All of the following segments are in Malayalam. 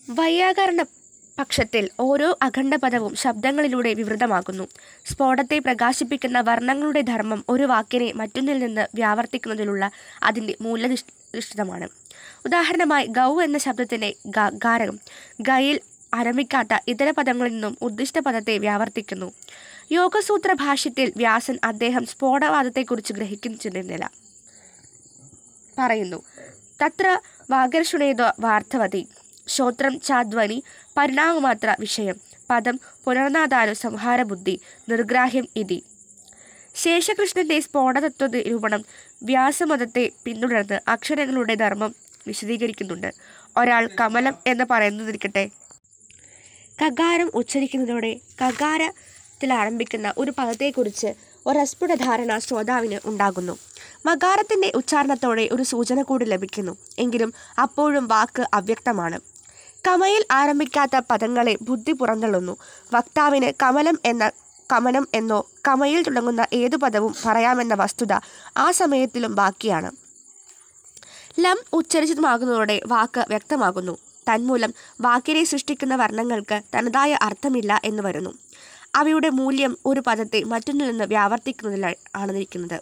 വൈയാകരണ പക്ഷത്തിൽ ഓരോ അഖണ്ഡപദവും ശബ്ദങ്ങളിലൂടെ വിവൃതമാകുന്നു സ്ഫോടത്തെ പ്രകാശിപ്പിക്കുന്ന വർണ്ണങ്ങളുടെ ധർമ്മം ഒരു വാക്കിനെ മറ്റൊന്നിൽ നിന്ന് വ്യാവർത്തിക്കുന്നതിലുള്ള അതിൻ്റെ മൂല്യനിഷ്ഠിതമാണ് ഉദാഹരണമായി ഗൗ എന്ന ശബ്ദത്തിൻ്റെ ഗ ഗാരകം ഗയിൽ ആരംഭിക്കാത്ത ഇതര പദങ്ങളിൽ നിന്നും ഉദ്ദിഷ്ട പദത്തെ വ്യാവർത്തിക്കുന്നു യോഗസൂത്ര ഭാഷ്യത്തിൽ വ്യാസൻ അദ്ദേഹം സ്ഫോടവാദത്തെക്കുറിച്ച് ഗ്രഹിക്കുന്നില്ല പറയുന്നു തത്ര വാഗർഷുണേതോ വാർത്ഥവതി ശ്രോത്രം ചാധ്വനി പരിണാമമാത്ര വിഷയം പദം പുനർനാദാനു സംഹാരബുദ്ധി നിർഗ്രാഹ്യം ഇതി ശേഷകൃഷ്ണന്റെ സ്ഫോടതത്വ നിരൂപണം വ്യാസമതത്തെ പിന്തുടർന്ന് അക്ഷരങ്ങളുടെ ധർമ്മം വിശദീകരിക്കുന്നുണ്ട് ഒരാൾ കമലം എന്ന് പറയുന്നതിരിക്കട്ടെ കകാരം ഉച്ചരിക്കുന്നതോടെ കകാരത്തിൽ ആരംഭിക്കുന്ന ഒരു പദത്തെക്കുറിച്ച് ഒരസ്ഫുട ധാരണ ശ്രോതാവിന് ഉണ്ടാകുന്നു മകാരത്തിൻ്റെ ഉച്ചാരണത്തോടെ ഒരു സൂചന കൂടി ലഭിക്കുന്നു എങ്കിലും അപ്പോഴും വാക്ക് അവ്യക്തമാണ് കമയിൽ ആരംഭിക്കാത്ത പദങ്ങളെ ബുദ്ധി പുറന്തള്ളുന്നു വക്താവിന് കമലം എന്ന കമനം എന്നോ കമയിൽ തുടങ്ങുന്ന ഏതു പദവും പറയാമെന്ന വസ്തുത ആ സമയത്തിലും ബാക്കിയാണ് ലം ഉച്ചരിച്ചതുമാകുന്നതോടെ വാക്ക് വ്യക്തമാകുന്നു തന്മൂലം വാക്കിനെ സൃഷ്ടിക്കുന്ന വർണ്ണങ്ങൾക്ക് തനതായ അർത്ഥമില്ല എന്ന് വരുന്നു അവയുടെ മൂല്യം ഒരു പദത്തെ മറ്റൊന്നിൽ നിന്ന് വ്യാവർത്തിക്കുന്നതിലാണ് ആണിരിക്കുന്നത്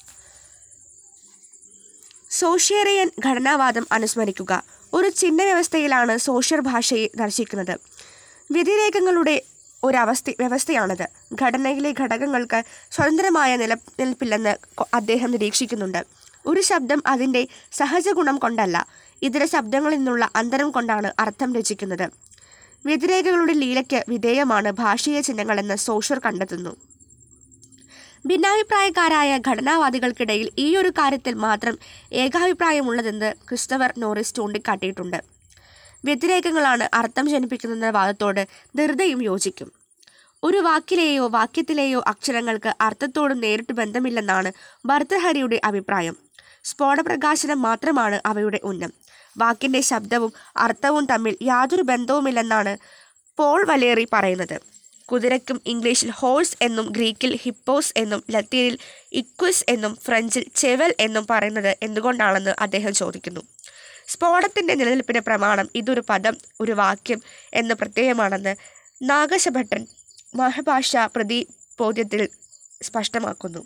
സോഷ്യറിയൻ ഘടനാവാദം അനുസ്മരിക്കുക ഒരു ചിഹ്ന വ്യവസ്ഥയിലാണ് സോഷ്യർ ഭാഷയെ ദർശിക്കുന്നത് വ്യതിരേകങ്ങളുടെ ഒരവസ്ഥ വ്യവസ്ഥയാണത് ഘടനയിലെ ഘടകങ്ങൾക്ക് സ്വതന്ത്രമായ നിലനിൽപ്പില്ലെന്ന് കൊ- അദ്ദേഹം നിരീക്ഷിക്കുന്നുണ്ട് ഒരു ശബ്ദം അതിൻ്റെ സഹജ ഗുണം കൊണ്ടല്ല ഇതര ശബ്ദങ്ങളിൽ നിന്നുള്ള അന്തരം കൊണ്ടാണ് അർത്ഥം രചിക്കുന്നത് വ്യതിരേകകളുടെ ലീലയ്ക്ക് വിധേയമാണ് ഭാഷീയ ചിഹ്നങ്ങളെന്ന് സോഷ്യർ കണ്ടെത്തുന്നു ഭിന്നാഭിപ്രായക്കാരായ ഘടനാവാദികൾക്കിടയിൽ ഈ ഒരു കാര്യത്തിൽ മാത്രം ഏകാഭിപ്രായമുള്ളതെന്ന് ക്രിസ്റ്റഫർ നോറിസ് ചൂണ്ടിക്കാട്ടിയിട്ടുണ്ട് വ്യതിരേകങ്ങളാണ് അർത്ഥം ജനിപ്പിക്കുന്ന വാദത്തോട് ധൃതയും യോജിക്കും ഒരു വാക്കിലെയോ വാക്യത്തിലെയോ അക്ഷരങ്ങൾക്ക് അർത്ഥത്തോടും നേരിട്ട് ബന്ധമില്ലെന്നാണ് ഭർത്തൃഹരിയുടെ അഭിപ്രായം സ്ഫോടപ്രകാശനം മാത്രമാണ് അവയുടെ ഉന്നം വാക്കിൻ്റെ ശബ്ദവും അർത്ഥവും തമ്മിൽ യാതൊരു ബന്ധവുമില്ലെന്നാണ് പോൾ വലേറി പറയുന്നത് കുതിരയ്ക്കും ഇംഗ്ലീഷിൽ ഹോഴ്സ് എന്നും ഗ്രീക്കിൽ ഹിപ്പോസ് എന്നും ലത്തീനിൽ ഇക്വിസ് എന്നും ഫ്രഞ്ചിൽ ചെവൽ എന്നും പറയുന്നത് എന്തുകൊണ്ടാണെന്ന് അദ്ദേഹം ചോദിക്കുന്നു സ്ഫോടത്തിൻ്റെ നിലനിൽപ്പിന് പ്രമാണം ഇതൊരു പദം ഒരു വാക്യം എന്ന് പ്രത്യയമാണെന്ന് നാഗശഭട്ടൻ മഹാഭാഷ പ്രതിബോധ്യത്തിൽ സ്പഷ്ടമാക്കുന്നു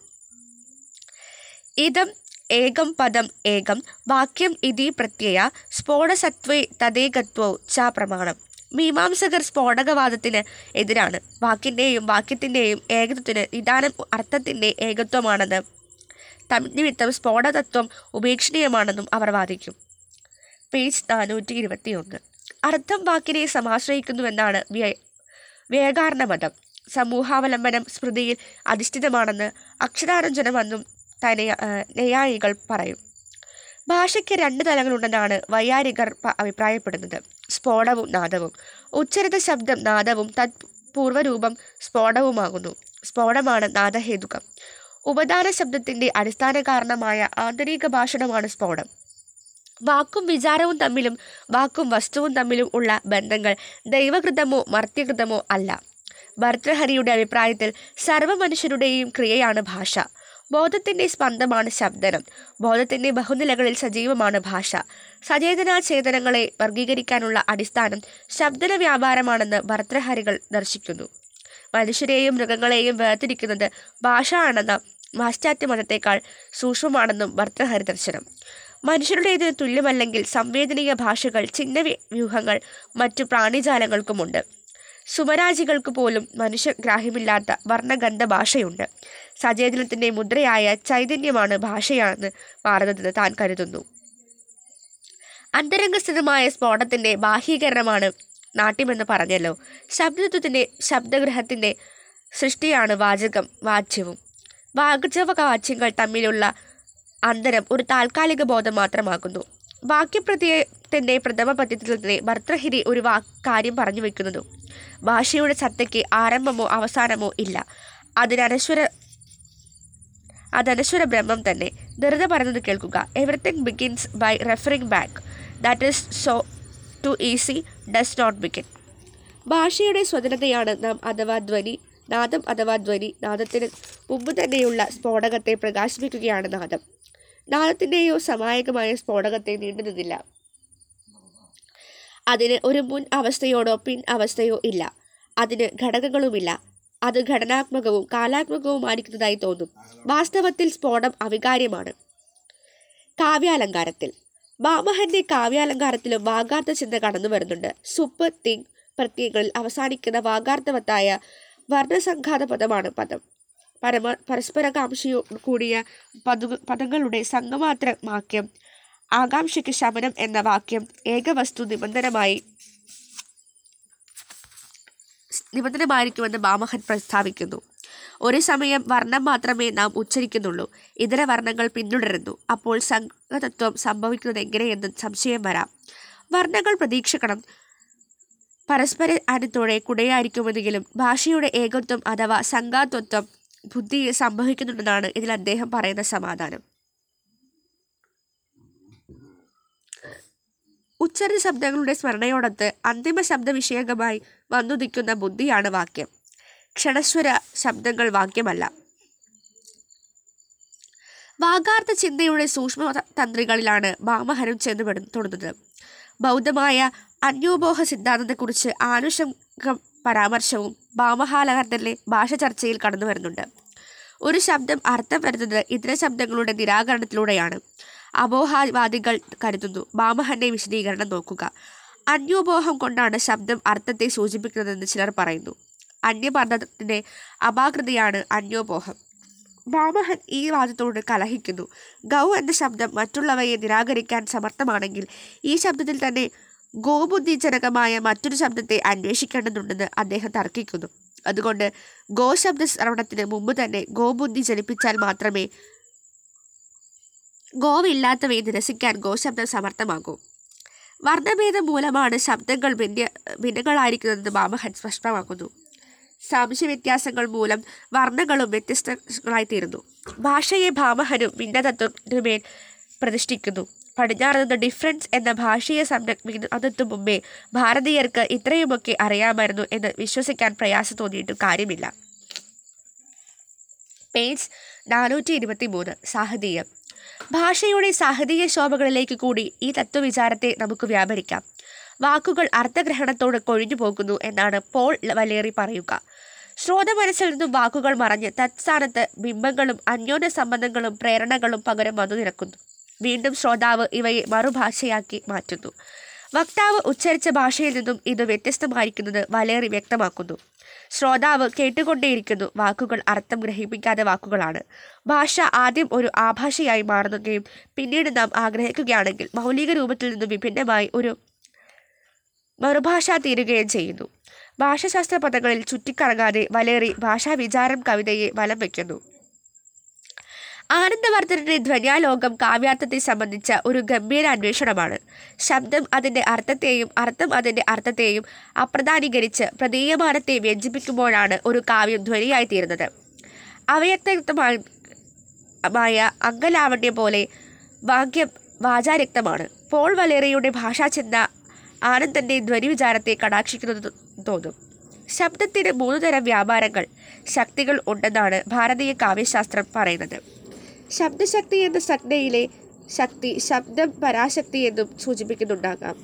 ഇതം ഏകം പദം ഏകം വാക്യം ഇതി പ്രത്യയ സ്ഫോടസത്വേ തദേകത്വോ ച പ്രമാണം മീമാംസകർ സ്ഫോടകവാദത്തിന് എതിരാണ് വാക്കിൻ്റെയും വാക്യത്തിൻ്റെയും ഏകത്വത്തിന് നിദാനം അർത്ഥത്തിൻ്റെ ഏകത്വമാണെന്ന് തന്നിമിത്തം സ്ഫോടതത്വം ഉപേക്ഷണീയമാണെന്നും അവർ വാദിക്കും പേജ് നാനൂറ്റി ഇരുപത്തിയൊന്ന് അർത്ഥം വാക്കിനെ സമാശ്രയിക്കുന്നുവെന്നാണ് വ്യ വ്യാകരണ മതം സമൂഹാവലംബനം സ്മൃതിയിൽ അധിഷ്ഠിതമാണെന്ന് അക്ഷരാരഞ്ജനമെന്നും തനയ നയായികൾ പറയും ഭാഷയ്ക്ക് രണ്ട് തലങ്ങളുണ്ടെന്നാണ് വൈയാരികർ പ- അഭിപ്രായപ്പെടുന്നത് സ്ഫോടവും നാദവും ഉച്ചരിത ശബ്ദം നാദവും തത് പൂർവ്വരൂപം സ്ഫോടവുമാകുന്നു സ്ഫോടമാണ് നാദഹേതുകം ഉപദാന ശബ്ദത്തിൻ്റെ അടിസ്ഥാന കാരണമായ ആന്തരിക ഭാഷണമാണ് സ്ഫോടം വാക്കും വിചാരവും തമ്മിലും വാക്കും വസ്തുവും തമ്മിലും ഉള്ള ബന്ധങ്ങൾ ദൈവകൃതമോ മർത്യകൃതമോ അല്ല ഭർത്തൃഹരിയുടെ അഭിപ്രായത്തിൽ സർവ്വ മനുഷ്യരുടെയും ക്രിയയാണ് ഭാഷ ബോധത്തിൻ്റെ സ്പന്ദമാണ് ശബ്ദനം ബോധത്തിൻ്റെ ബഹുനിലകളിൽ സജീവമാണ് ഭാഷ സചേതനാ ചേതനങ്ങളെ വർഗീകരിക്കാനുള്ള അടിസ്ഥാനം ശബ്ദന വ്യാപാരമാണെന്ന് ഭർത്തൃഹരികൾ ദർശിക്കുന്നു മനുഷ്യരെയും മൃഗങ്ങളെയും വേർതിരിക്കുന്നത് ഭാഷ ആണെന്ന പാശ്ചാത്യ മതത്തേക്കാൾ സൂക്ഷ്മമാണെന്നും ഭർത്തൃഹരി ദർശനം മനുഷ്യരുടേതിന് തുല്യമല്ലെങ്കിൽ സംവേദനീയ ഭാഷകൾ ചിഹ്ന വ്യൂഹങ്ങൾ മറ്റു പ്രാണിജാലങ്ങൾക്കുമുണ്ട് സുമരാജികൾക്ക് പോലും മനുഷ്യഗ്രാഹ്യമില്ലാത്ത വർണ്ണഗന്ധ ഭാഷയുണ്ട് സചേതനത്തിൻ്റെ മുദ്രയായ ചൈതന്യമാണ് ഭാഷയാണെന്ന് മാറുന്നതെന്ന് താൻ കരുതുന്നു അന്തരംഗസ്ഥിതമായ സ്ഫോടത്തിൻ്റെ ബാഹ്യീകരണമാണ് നാട്യമെന്ന് പറഞ്ഞല്ലോ ശബ്ദത്വത്തിൻ്റെ ശബ്ദഗ്രഹത്തിൻ്റെ സൃഷ്ടിയാണ് വാചകം വാച്യവും വാചക വാച്യങ്ങൾ തമ്മിലുള്ള അന്തരം ഒരു താൽക്കാലിക ബോധം മാത്രമാക്കുന്നു വാക്യപ്രത്യയത്തിൻ്റെ പ്രഥമ പദ്യത്തിൽ തന്നെ ഭർത്തൃഹിരി ഒരു വാ കാര്യം പറഞ്ഞു വെക്കുന്നത് ഭാഷയുടെ സത്തയ്ക്ക് ആരംഭമോ അവസാനമോ ഇല്ല അതിനനശ്വര അതനശ്വര ബ്രഹ്മം തന്നെ ധൃത പറയുന്നത് കേൾക്കുക everything begins by referring back that is so too easy does not begin ഭാഷയുടെ സ്വതന്ത്രതയാണ് നാം അഥവാ ധ്വനി നാദം അഥവാ ധ്വനി നാദത്തിന് മുമ്പ് തന്നെയുള്ള സ്ഫോടകത്തെ പ്രകാശിപ്പിക്കുകയാണ് നാദം നാദത്തിൻ്റെയോ സമായകമായ സ്ഫോടകത്തെ നീണ്ടുന്നില്ല അതിന് ഒരു മുൻ അവസ്ഥയോടോ പിൻ അവസ്ഥയോ ഇല്ല അതിന് ഘടകങ്ങളുമില്ല അത് ഘടനാത്മകവും കാലാത്മകവുമായിരിക്കുന്നതായി തോന്നും വാസ്തവത്തിൽ സ്ഫോടം അവികാര്യമാണ് കാവ്യാലങ്കാരത്തിൽ മാമഹന്റെ കാവ്യാലങ്കാരത്തിലും വാഗാർത്ഥ ചിന്ത കടന്നു വരുന്നുണ്ട് സുപ്പ് തിങ് പ്രത്യയങ്ങളിൽ അവസാനിക്കുന്ന വാഗാർത്ഥവത്തായ വർണ്ണസംഘാത പദമാണ് പദം പരമ പരസ്പരകാംക്ഷയോ കൂടിയ പദ പദങ്ങളുടെ സംഗമാത്രമാക്യം ആകാംക്ഷയ്ക്ക് ശമനം എന്ന വാക്യം ഏകവസ്തു നിബന്ധനമായി നിബന്ധനമായിരിക്കുമെന്ന് മാമഹൻ പ്രസ്താവിക്കുന്നു ഒരു സമയം വർണ്ണം മാത്രമേ നാം ഉച്ചരിക്കുന്നുള്ളൂ ഇതര വർണ്ണങ്ങൾ പിന്തുടരുന്നു അപ്പോൾ സംഘതത്വം സംഭവിക്കുന്നത് എങ്ങനെയെന്ന് സംശയം വരാം വർണ്ണങ്ങൾ പ്രതീക്ഷിക്കണം പരസ്പര അനുത്തോടെ കുടയായിരിക്കുമെന്നെങ്കിലും ഭാഷയുടെ ഏകത്വം അഥവാ സംഘാത്വത്വം ബുദ്ധിയിൽ സംഭവിക്കുന്നുണ്ടെന്നാണ് ഇതിൽ അദ്ദേഹം പറയുന്ന സമാധാനം ഉച്ചരണ ശബ്ദങ്ങളുടെ സ്മരണയോടൊത്ത് അന്തിമ ശബ്ദവിഷയകമായി വന്നുദിക്കുന്ന ബുദ്ധിയാണ് വാക്യം ക്ഷണസ്വര ശബ്ദങ്ങൾ വാക്യമല്ല വാഗാർത്ഥ ചിന്തയുടെ സൂക്ഷ്മ തന്ത്രികളിലാണ് മാമഹരം ചെന്ന് തൊടുന്നത് ബൗദ്ധമായ അന്യോബോഹ സിദ്ധാന്തത്തെക്കുറിച്ച് ആനുഷംഗ പരാമർശവും ഭാമഹാലഹർത്തലിലെ ഭാഷ ചർച്ചയിൽ കടന്നു വരുന്നുണ്ട് ഒരു ശബ്ദം അർത്ഥം വരുന്നത് ഇതര ശബ്ദങ്ങളുടെ നിരാകരണത്തിലൂടെയാണ് അബോഹവാദികൾ കരുതുന്നു മാമഹന്റെ വിശദീകരണം നോക്കുക അന്യോബോഹം കൊണ്ടാണ് ശബ്ദം അർത്ഥത്തെ സൂചിപ്പിക്കുന്നതെന്ന് ചിലർ പറയുന്നു അന്യപദത്തിന്റെ അപാകൃതിയാണ് അന്യോബോഹം മാമഹൻ ഈ വാദത്തോട് കലഹിക്കുന്നു ഗൗ എന്ന ശബ്ദം മറ്റുള്ളവയെ നിരാകരിക്കാൻ സമർത്ഥമാണെങ്കിൽ ഈ ശബ്ദത്തിൽ തന്നെ ഗോബുദ്ധിജനകമായ മറ്റൊരു ശബ്ദത്തെ അന്വേഷിക്കേണ്ടതുണ്ടെന്ന് അദ്ദേഹം തർക്കിക്കുന്നു അതുകൊണ്ട് ഗോ ശബ്ദ ശ്രവണത്തിന് മുമ്പ് തന്നെ ഗോബുദ്ധി ജനിപ്പിച്ചാൽ മാത്രമേ ഗോവില്ലാത്തവയെ നിരസിക്കാൻ ഗോശബ്ദം സമർത്ഥമാകൂ വർണ്ണഭേദം മൂലമാണ് ശബ്ദങ്ങൾ ഭിന്ന ഭിന്നങ്ങളായിരിക്കുന്നതെന്ന് മാമഹൻ സ്പഷ്ടമാക്കുന്നു സാംശവ്യത്യാസങ്ങൾ മൂലം വർണ്ണങ്ങളും വ്യത്യസ്തങ്ങളായിത്തീരുന്നു ഭാഷയെ ഭാമഹനും ഭിന്നതത്വത്തിനുമേൽ പ്രതിഷ്ഠിക്കുന്നു പടിഞ്ഞാറ് നിന്ന് ഡിഫറൻസ് എന്ന ഭാഷീയ സംരംഭത്തും മുമ്പേ ഭാരതീയർക്ക് ഇത്രയുമൊക്കെ അറിയാമായിരുന്നു എന്ന് വിശ്വസിക്കാൻ പ്രയാസം തോന്നിയിട്ടും കാര്യമില്ല പേജ് നാനൂറ്റി ഇരുപത്തി മൂന്ന് സാഹതീയം ഭാഷയുടെ സാഹതീയ ശോഭകളിലേക്ക് കൂടി ഈ തത്വവിചാരത്തെ നമുക്ക് വ്യാപരിക്കാം വാക്കുകൾ അർത്ഥഗ്രഹണത്തോട് കൊഴിഞ്ഞു പോകുന്നു എന്നാണ് പോൾ വലേറി പറയുക ശ്രോത മനസ്സിൽ നിന്നും വാക്കുകൾ മറഞ്ഞ് തത്സ്ഥാനത്ത് ബിംബങ്ങളും അന്യോന്യ സംബന്ധങ്ങളും പ്രേരണകളും പകരം വന്നു നിരക്കുന്നു വീണ്ടും ശ്രോതാവ് ഇവയെ മറുഭാഷയാക്കി മാറ്റുന്നു വക്താവ് ഉച്ചരിച്ച ഭാഷയിൽ നിന്നും ഇത് വ്യത്യസ്തമായിരിക്കുന്നത് വലേറി വ്യക്തമാക്കുന്നു ശ്രോതാവ് കേട്ടുകൊണ്ടേയിരിക്കുന്നു വാക്കുകൾ അർത്ഥം ഗ്രഹിപ്പിക്കാത്ത വാക്കുകളാണ് ഭാഷ ആദ്യം ഒരു ആഭാഷയായി മാറുകയും പിന്നീട് നാം ആഗ്രഹിക്കുകയാണെങ്കിൽ മൗലിക രൂപത്തിൽ നിന്നും വിഭിന്നമായി ഒരു മറുഭാഷ തീരുകയും ചെയ്യുന്നു ഭാഷാശാസ്ത്ര പദങ്ങളിൽ ചുറ്റിക്കറങ്ങാതെ വലേറി ഭാഷാവിചാരം കവിതയെ വലം വയ്ക്കുന്നു ആനന്ദവർദ്ധനന്റെ ധ്വന്യാലോകം കാവ്യാർത്ഥത്തെ സംബന്ധിച്ച ഒരു ഗംഭീര അന്വേഷണമാണ് ശബ്ദം അതിൻ്റെ അർത്ഥത്തെയും അർത്ഥം അതിൻ്റെ അർത്ഥത്തെയും അപ്രധാനീകരിച്ച് പ്രതീയമാനത്തെ വ്യഞ്ജിപ്പിക്കുമ്പോഴാണ് ഒരു കാവ്യം ധ്വനിയായി തീരുന്നത് അവ്യക്തമായ അംഗലാവണ്യം പോലെ വാക്യം വാചാരിക്തമാണ് പോൾ വലേറിയുടെ ഭാഷാചിന്ത ആനന്ദന്റെ ധ്വനിവിചാരത്തെ കടാക്ഷിക്കുന്നത് തോന്നും ശബ്ദത്തിന് മൂന്ന് തരം വ്യാപാരങ്ങൾ ശക്തികൾ ഉണ്ടെന്നാണ് ഭാരതീയ കാവ്യശാസ്ത്രം പറയുന്നത് ശബ്ദശക്തി എന്ന സംജ്ഞയിലെ ശക്തി ശബ്ദം പരാശക്തി എന്നും സൂചിപ്പിക്കുന്നുണ്ടാകാം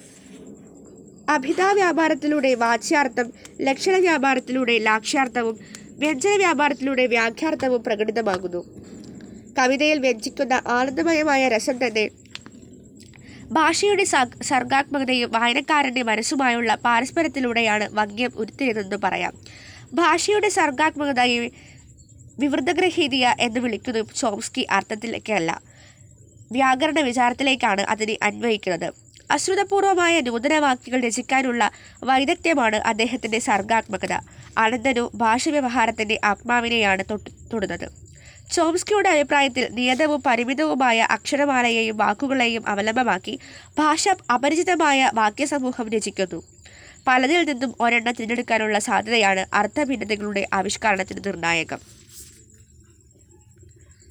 അഭിതാ വ്യാപാരത്തിലൂടെ വാച്യാർത്ഥം ലക്ഷണ വ്യാപാരത്തിലൂടെ ലാക്ഷ്യാർത്ഥവും വ്യഞ്ജന വ്യാപാരത്തിലൂടെ വ്യാഖ്യാർത്ഥവും പ്രകടിതമാകുന്നു കവിതയിൽ വ്യഞ്ജിക്കുന്ന ആനന്ദമയമായ രസം തന്നെ ഭാഷയുടെ സർഗാത്മകതയും വായനക്കാരൻ്റെ മനസ്സുമായുള്ള പാരസ്പര്യത്തിലൂടെയാണ് വന്യം ഉരുത്തിരിയതെന്ന് പറയാം ഭാഷയുടെ സർഗാത്മകതയെ വിവൃതഗ്രഹീതിയ എന്ന് വിളിക്കുന്ന ചോംസ്കി അർത്ഥത്തിലേക്കല്ല വ്യാകരണ വിചാരത്തിലേക്കാണ് അതിനെ അന്വയിക്കുന്നത് അശ്രുതപൂർവമായ നൂതനവാക്യങ്ങൾ രചിക്കാനുള്ള വൈദഗ്ധ്യമാണ് അദ്ദേഹത്തിൻ്റെ സർഗാത്മകത അനന്തനു ഭാഷവ്യവഹാരത്തിൻ്റെ ആത്മാവിനെയാണ് തൊട്ട് തൊടുന്നത് ചോംസ്കിയുടെ അഭിപ്രായത്തിൽ നിയതവും പരിമിതവുമായ അക്ഷരമാലയെയും വാക്കുകളെയും അവലംബമാക്കി ഭാഷ അപരിചിതമായ വാക്യസമൂഹം രചിക്കുന്നു പലതിൽ നിന്നും ഒരെണ്ണം തിരഞ്ഞെടുക്കാനുള്ള സാധ്യതയാണ് അർത്ഥഭിന്നതകളുടെ ആവിഷ്കരണത്തിന് നിർണായകം